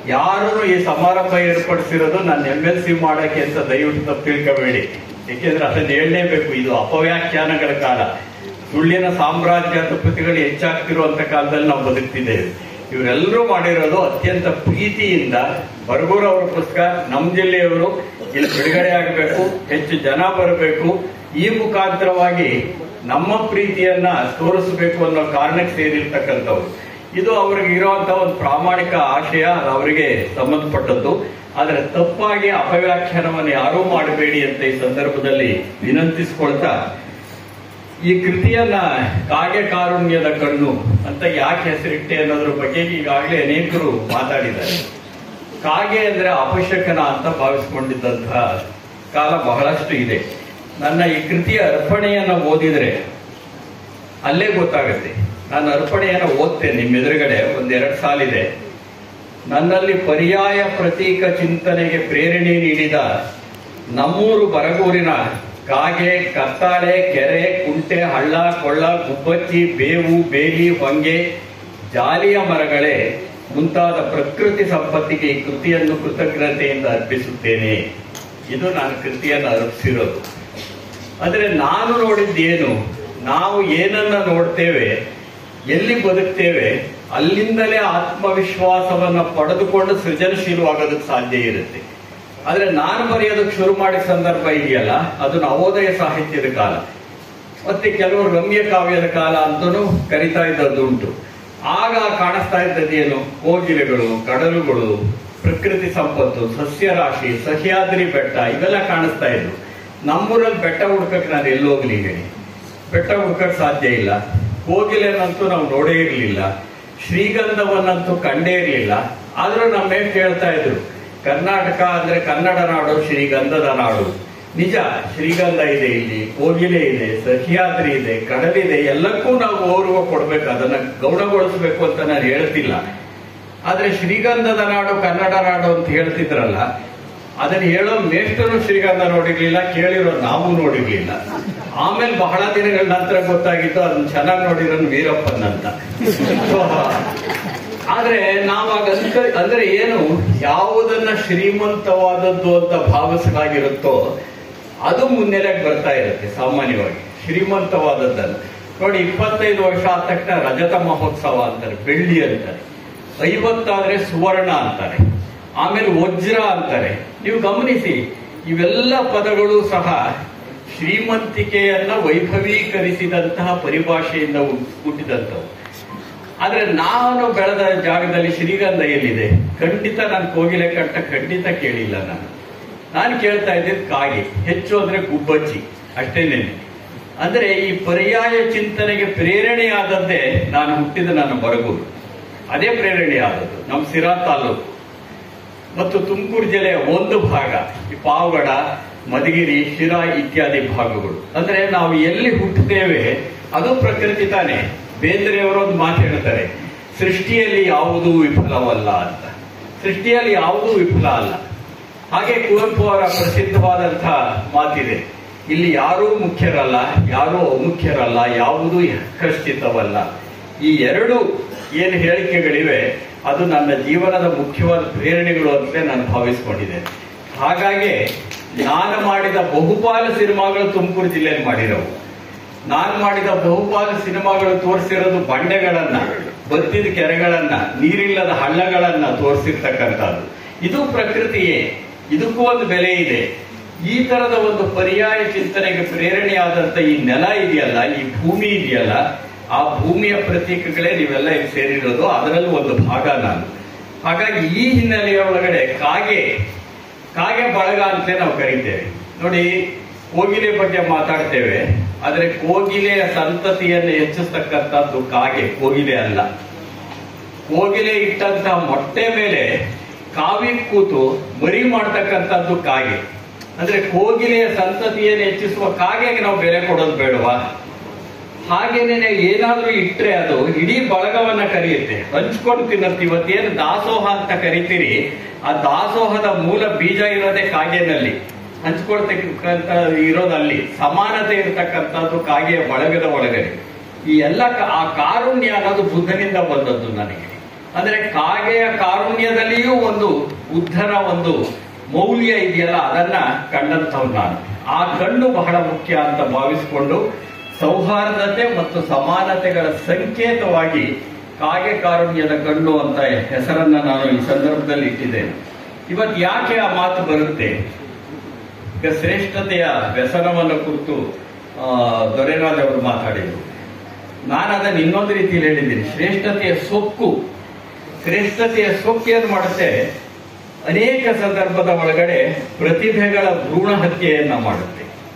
ಯಾರು ಈ ಸಮಾರಂಭ ಏರ್ಪಡಿಸಿರೋದು ನಾನು ಎಂ ಎಲ್ ಸಿ ಮಾಡಕ್ಕೆ ಅಂತ ದಯವಿಟ್ಟು ತಪ್ಪು ತಿಳ್ಕೋಬೇಡಿ ಏಕೆಂದ್ರೆ ಅದನ್ನ ಹೇಳಲೇಬೇಕು ಇದು ಅಪವ್ಯಾಖ್ಯಾನಗಳ ಕಾಲ ಸುಳ್ಳಿನ ಸಾಮ್ರಾಜ್ಯಾಧಿಪತಿಗಳು ಹೆಚ್ಚಾಗ್ತಿರುವಂತ ಕಾಲದಲ್ಲಿ ನಾವು ಬದುಕ್ತಿದ್ದೇವೆ ಇವರೆಲ್ಲರೂ ಮಾಡಿರೋದು ಅತ್ಯಂತ ಪ್ರೀತಿಯಿಂದ ಬರಗೂರ್ ಅವರ ಪುಸ್ತಕ ನಮ್ಮ ಜಿಲ್ಲೆಯವರು ಇಲ್ಲಿ ಬಿಡುಗಡೆ ಆಗಬೇಕು ಹೆಚ್ಚು ಜನ ಬರಬೇಕು ಈ ಮುಖಾಂತರವಾಗಿ ನಮ್ಮ ಪ್ರೀತಿಯನ್ನ ತೋರಿಸಬೇಕು ಅನ್ನೋ ಕಾರಣಕ್ಕೆ ಸೇರಿರ್ತಕ್ಕಂಥವ್ರು ಇದು ಅವ್ರಿಗೆ ಇರುವಂತಹ ಒಂದು ಪ್ರಾಮಾಣಿಕ ಆಶಯ ಅದು ಅವರಿಗೆ ಸಂಬಂಧಪಟ್ಟದ್ದು ಆದ್ರೆ ತಪ್ಪಾಗಿ ಅಪವ್ಯಾಖ್ಯಾನವನ್ನು ಯಾರೂ ಮಾಡಬೇಡಿ ಅಂತ ಈ ಸಂದರ್ಭದಲ್ಲಿ ವಿನಂತಿಸಿಕೊಳ್ತಾ ಈ ಕೃತಿಯನ್ನ ಕಾಗೆ ಕಾರುಣ್ಯದ ಕಣ್ಣು ಅಂತ ಯಾಕೆ ಹೆಸರಿಟ್ಟೆ ಅನ್ನೋದ್ರ ಬಗ್ಗೆ ಈಗಾಗಲೇ ಅನೇಕರು ಮಾತಾಡಿದ್ದಾರೆ ಕಾಗೆ ಅಂದ್ರೆ ಅಪಶಕನ ಅಂತ ಭಾವಿಸ್ಕೊಂಡಿದ್ದಂತಹ ಕಾಲ ಬಹಳಷ್ಟು ಇದೆ ನನ್ನ ಈ ಕೃತಿಯ ಅರ್ಪಣೆಯನ್ನ ಓದಿದ್ರೆ ಅಲ್ಲೇ ಗೊತ್ತಾಗುತ್ತೆ ನಾನು ಅರ್ಪಣೆಯನ್ನ ಓದ್ತೇನೆ ನಿಮ್ಮ ಎದುರುಗಡೆ ಒಂದೆರಡು ಸಾಲಿದೆ ನನ್ನಲ್ಲಿ ಪರ್ಯಾಯ ಪ್ರತೀಕ ಚಿಂತನೆಗೆ ಪ್ರೇರಣೆ ನೀಡಿದ ನಮ್ಮೂರು ಬರಗೂರಿನ ಕಾಗೆ ಕತ್ತಾಳೆ ಕೆರೆ ಕುಂಟೆ ಹಳ್ಳ ಕೊಳ್ಳ ಗುಬ್ಬಚ್ಚಿ ಬೇವು ಬೇಲಿ ಹೊಂಗೆ ಜಾಲಿಯ ಮರಗಳೇ ಮುಂತಾದ ಪ್ರಕೃತಿ ಸಂಪತ್ತಿಗೆ ಈ ಕೃತಿಯನ್ನು ಕೃತಜ್ಞತೆಯಿಂದ ಅರ್ಪಿಸುತ್ತೇನೆ ಇದು ನಾನು ಕೃತಿಯನ್ನು ಅರ್ಪಿಸಿರೋದು ಆದರೆ ನಾನು ನೋಡಿದ್ದೇನು ನಾವು ಏನನ್ನ ನೋಡ್ತೇವೆ ಎಲ್ಲಿ ಬದುಕ್ತೇವೆ ಅಲ್ಲಿಂದಲೇ ಆತ್ಮವಿಶ್ವಾಸವನ್ನ ಪಡೆದುಕೊಂಡು ಸೃಜನಶೀಲವಾಗೋದಕ್ಕೆ ಸಾಧ್ಯ ಇರುತ್ತೆ ಆದ್ರೆ ನಾನು ಬರೆಯೋದಕ್ಕೆ ಶುರು ಮಾಡಿದ ಸಂದರ್ಭ ಇದೆಯಲ್ಲ ಅದು ನವೋದಯ ಸಾಹಿತ್ಯದ ಕಾಲ ಮತ್ತೆ ಕೆಲವರು ರಮ್ಯ ಕಾವ್ಯದ ಕಾಲ ಅಂತಲೂ ಕರಿತಾ ಇದ್ದದ್ದು ಉಂಟು ಆಗ ಕಾಣಿಸ್ತಾ ಇದ್ದದ್ದೇನು ಕೋಗಿಲೆಗಳು ಕಡಲುಗಳು ಪ್ರಕೃತಿ ಸಂಪತ್ತು ಸಸ್ಯರಾಶಿ ಸಹ್ಯಾದ್ರಿ ಬೆಟ್ಟ ಇವೆಲ್ಲ ಕಾಣಿಸ್ತಾ ಇದ್ವು ನಮ್ಮೂರಲ್ಲಿ ಬೆಟ್ಟ ಹುಡ್ಕಕ್ಕೆ ನಾನು ಎಲ್ಲೋಗ್ಲಿ ಹೇಳಿ ಬೆಟ್ಟ ಹುಡ್ಕಕ್ ಸಾಧ್ಯ ಇಲ್ಲ ಕೋಗಿಲೆನಂತೂ ನಾವು ನೋಡೇ ಇರಲಿಲ್ಲ ಶ್ರೀಗಂಧವನ್ನಂತೂ ಕಂಡೇ ಇರಲಿಲ್ಲ ಆದ್ರೂ ನಮ್ಮೇನ್ ಕೇಳ್ತಾ ಇದ್ರು ಕರ್ನಾಟಕ ಅಂದ್ರೆ ಕನ್ನಡ ನಾಡು ಶ್ರೀಗಂಧದ ನಾಡು ನಿಜ ಶ್ರೀಗಂಧ ಇದೆ ಇಲ್ಲಿ ಕೋಗಿಲೆ ಇದೆ ಸಹ್ಯಾದ್ರಿ ಇದೆ ಕಡಲಿದೆ ಎಲ್ಲಕ್ಕೂ ನಾವು ಗೌರವ ಕೊಡ್ಬೇಕು ಅದನ್ನ ಗೌರವಗೊಳಿಸ್ಬೇಕು ಅಂತ ನಾನು ಹೇಳ್ತಿಲ್ಲ ಆದ್ರೆ ಶ್ರೀಗಂಧದ ನಾಡು ಕನ್ನಡ ನಾಡು ಅಂತ ಹೇಳ್ತಿದ್ರಲ್ಲ ಅದನ್ನ ಹೇಳೋ ಮೇಷ್ಟರು ಶ್ರೀಗಂಧ ನೋಡಿರ್ಲಿಲ್ಲ ಕೇಳಿರೋ ನಾವು ನೋಡಿರ್ಲಿಲ್ಲ ಆಮೇಲೆ ಬಹಳ ದಿನಗಳ ನಂತರ ಗೊತ್ತಾಗಿತ್ತು ಅದನ್ನ ಚೆನ್ನಾಗಿ ನೋಡಿರೋನು ವೀರಪ್ಪನ್ ಅಂತ So, ಆದ್ರೆ ನಾವಾಗ ಅನ್ಕ- ಅಂದ್ರೆ ಏನು ಯಾವುದನ್ನ ಶ್ರೀಮಂತವಾದದ್ದು ಅಂತ ಭಾವಿಸಲಾಗಿರುತ್ತೋ ಅದು ಮುನ್ನೆಲೆಗೆ ಬರ್ತಾ ಇರುತ್ತೆ ಸಾಮಾನ್ಯವಾಗಿ ಶ್ರೀಮಂತವಾದದ್ದನ್ನು ನೋಡಿ ಇಪ್ಪತ್ತೈದು ವರ್ಷ ಆದ ತಕ್ಷಣ ರಜತ ಮಹೋತ್ಸವ ಅಂತಾರೆ ಬೆಳ್ಳಿ ಅಂತಾರೆ ಐವತ್ತಾದ್ರೆ ಸುವರ್ಣ ಅಂತಾರೆ ಆಮೇಲೆ ವಜ್ರ ಅಂತಾರೆ ನೀವು ಗಮನಿಸಿ ಇವೆಲ್ಲ ಪದಗಳು ಸಹ ಶ್ರೀಮಂತಿಕೆಯನ್ನ ವೈಭವೀಕರಿಸಿದಂತಹ ಪರಿಭಾಷೆಯಿಂದ ಹುಟ್- ಹುಟ್ಟಿದಂಥವು ಆದ್ರೆ ನಾನು ಬೆಳೆದ ಜಾಗದಲ್ಲಿ ಶ್ರೀಗಂಧ ಎಲ್ಲಿದೆ ಖಂಡಿತ ನಾನು ಕೋಗಿಲೆ ಕಂಠ ಖಂಡಿತ ಕೇಳಿಲ್ಲ ನಾನು ನಾನು ಕೇಳ್ತಾ ಇದ್ದಿದ್ದು ಕಾಗೆ ಹೆಚ್ಚು ಅಂದ್ರೆ ಗುಬ್ಬಚ್ಚಿ ಅಷ್ಟೇನೆ ಅಂದ್ರೆ ಈ ಪರ್ಯಾಯ ಚಿಂತನೆಗೆ ಪ್ರೇರಣೆಯಾದದ್ದೇ ನಾನು ಹುಟ್ಟಿದ ನನ್ನ ಬರಗೂರು ಅದೇ ಪ್ರೇರಣೆ ಆದದ್ದು ನಮ್ಮ ಸಿರಾ ತಾಲೂಕು ಮತ್ತು ತುಮಕೂರು ಜಿಲ್ಲೆಯ ಒಂದು ಭಾಗ ಈ ಪಾವಗಡ ಮಧುಗಿರಿ ಶಿರಾ ಇತ್ಯಾದಿ ಭಾಗಗಳು ಅಂದ್ರೆ ನಾವು ಎಲ್ಲಿ ಹುಟ್ಟುತ್ತೇವೆ ಅದು ಪ್ರಕೃತಿ ತಾನೆ ಬೇಂದ್ರೆಯವರು ಒಂದು ಮಾತು ಹೇಳ್ತಾರೆ ಸೃಷ್ಟಿಯಲ್ಲಿ ಯಾವುದೂ ವಿಫಲವಲ್ಲ ಅಂತ ಸೃಷ್ಟಿಯಲ್ಲಿ ಯಾವುದೂ ವಿಫಲ ಅಲ್ಲ ಹಾಗೆ ಕುವೆಂಪು ಅವರ ಪ್ರಸಿದ್ಧವಾದಂತಹ ಮಾತಿದೆ ಇಲ್ಲಿ ಯಾರೂ ಮುಖ್ಯರಲ್ಲ ಯಾರೂ ಅಮುಖ್ಯರಲ್ಲ ಯಾವುದೂ ಖಚಿತವಲ್ಲ ಈ ಎರಡು ಏನು ಹೇಳಿಕೆಗಳಿವೆ ಅದು ನನ್ನ ಜೀವನದ ಮುಖ್ಯವಾದ ಪ್ರೇರಣೆಗಳು ಅಂತ ನಾನು ಭಾವಿಸ್ಕೊಂಡಿದ್ದೇನೆ ಹಾಗಾಗಿ ನಾನು ಮಾಡಿದ ಬಹುಪಾಲು ಸಿನಿಮಾಗಳು ತುಮಕೂರು ಜಿಲ್ಲೆಯಲ್ಲಿ ಮಾಡಿರೋವು ನಾನು ಮಾಡಿದ ಬಹುಪಾಲು ಸಿನಿಮಾಗಳು ತೋರಿಸಿರೋದು ಬಂಡೆಗಳನ್ನ ಬತ್ತಿದ ಕೆರೆಗಳನ್ನ ನೀರಿಲ್ಲದ ಹಳ್ಳಗಳನ್ನ ತೋರಿಸಿರ್ತಕ್ಕಂಥದ್ದು ಇದು ಪ್ರಕೃತಿಯೇ ಇದಕ್ಕೂ ಒಂದು ಬೆಲೆ ಇದೆ ಈ ತರದ ಒಂದು ಪರ್ಯಾಯ ಚಿಂತನೆಗೆ ಪ್ರೇರಣೆಯಾದಂತ ಈ ನೆಲ ಇದೆಯಲ್ಲ ಈ ಭೂಮಿ ಇದೆಯಲ್ಲ ಆ ಭೂಮಿಯ ಪ್ರತೀಕಗಳೇ ನೀವೆಲ್ಲ ಇಲ್ಲಿ ಸೇರಿರೋದು ಅದರಲ್ಲೂ ಒಂದು ಭಾಗ ನಾನು ಹಾಗಾಗಿ ಈ ಹಿನ್ನೆಲೆಯ ಒಳಗಡೆ ಕಾಗೆ ಕಾಗೆ ಬಳಗ ಅಂತಲೇ ನಾವು ಕರಿತೇವೆ ನೋಡಿ ಕೋಗಿಲೆ ಬಗ್ಗೆ ಮಾತಾಡ್ತೇವೆ ಆದ್ರೆ ಕೋಗಿಲೆಯ ಸಂತತಿಯನ್ನು ಹೆಚ್ಚಿಸ್ತಕ್ಕಂಥದ್ದು ಕಾಗೆ ಕೋಗಿಲೆ ಅಲ್ಲ ಕೋಗಿಲೆ ಇಟ್ಟಂತಹ ಮೊಟ್ಟೆ ಮೇಲೆ ಕಾವಿ ಕೂತು ಮರಿ ಮಾಡ್ತಕ್ಕಂಥದ್ದು ಕಾಗೆ ಅಂದ್ರೆ ಕೋಗಿಲೆಯ ಸಂತತಿಯನ್ನು ಹೆಚ್ಚಿಸುವ ಕಾಗೆಗೆ ನಾವು ಬೆಲೆ ಕೊಡೋದು ಬೇಡವಾ ಹಾಗೇನೆ ಏನಾದ್ರೂ ಇಟ್ರೆ ಅದು ಇಡೀ ಬಳಗವನ್ನ ಕರೆಯುತ್ತೆ ಹಂಚ್ಕೊಂಡು ತಿನ್ನತ್ತೆ ಇವತ್ತೇನು ದಾಸೋಹ ಅಂತ ಕರಿತೀರಿ ಆ ದಾಸೋಹದ ಮೂಲ ಬೀಜ ಇರೋದೇ ಕಾಗೆನಲ್ಲಿ ಹಂಚ್ಕೊಳ್ತಕ್ಕಂತ ಇರೋದಲ್ಲಿ ಸಮಾನತೆ ಇರತಕ್ಕಂಥದ್ದು ಕಾಗೆಯ ಬಳಗದ ಒಳಗಡೆ ಈ ಎಲ್ಲ ಕ- ಆ ಕಾರುಣ್ಯ ಅನ್ನೋದು ಬುದ್ಧನಿಂದ ಬಂದದ್ದು ನನಗೆ ಅಂದ್ರೆ ಕಾಗೆಯ ಕಾರುಣ್ಯದಲ್ಲಿಯೂ ಒಂದು ಬುದ್ಧನ ಒಂದು ಮೌಲ್ಯ ಇದೆಯಲ್ಲ ಅದನ್ನ ಕಂಡಂಥವ್ ನಾನು ಆ ಕಣ್ಣು ಬಹಳ ಮುಖ್ಯ ಅಂತ ಭಾವಿಸಿಕೊಂಡು ಸೌಹಾರ್ದತೆ ಮತ್ತು ಸಮಾನತೆಗಳ ಸಂಕೇತವಾಗಿ ಕಾಗೆ ಕಾರುಣ್ಯದ ಕಣ್ಣು ಅಂತ ಹೆಸರನ್ನ ನಾನು ಈ ಸಂದರ್ಭದಲ್ಲಿ ಇಟ್ಟಿದ್ದೇನೆ ಇವತ್ತು ಯಾಕೆ ಆ ಮಾತು ಬರುತ್ತೆ ಈಗ ಶ್ರೇಷ್ಠತೆಯ ವ್ಯಸನವನ್ನು ಕುರಿತು ಆ, ದೊರೆರಾಜ್ ಅವರು ಮಾತಾಡಿದರು ನಾನು ಅದನ್ನು ಇನ್ನೊಂದು ರೀತಿಯಲ್ಲಿ ಹೇಳಿದ್ದೀನಿ ಶ್ರೇಷ್ಠತೆಯ ಸೊಕ್ಕು ಶ್ರೇಷ್ಠತೆಯ ಸೊಕ್ಕು ಏನು ಮಾಡುತ್ತೆ ಅನೇಕ ಸಂದರ್ಭದ ಒಳಗಡೆ ಪ್ರತಿಭೆಗಳ ಭ್ರೂಣ ಹತ್ಯೆಯನ್ನ ಮಾಡುತ್ತೆ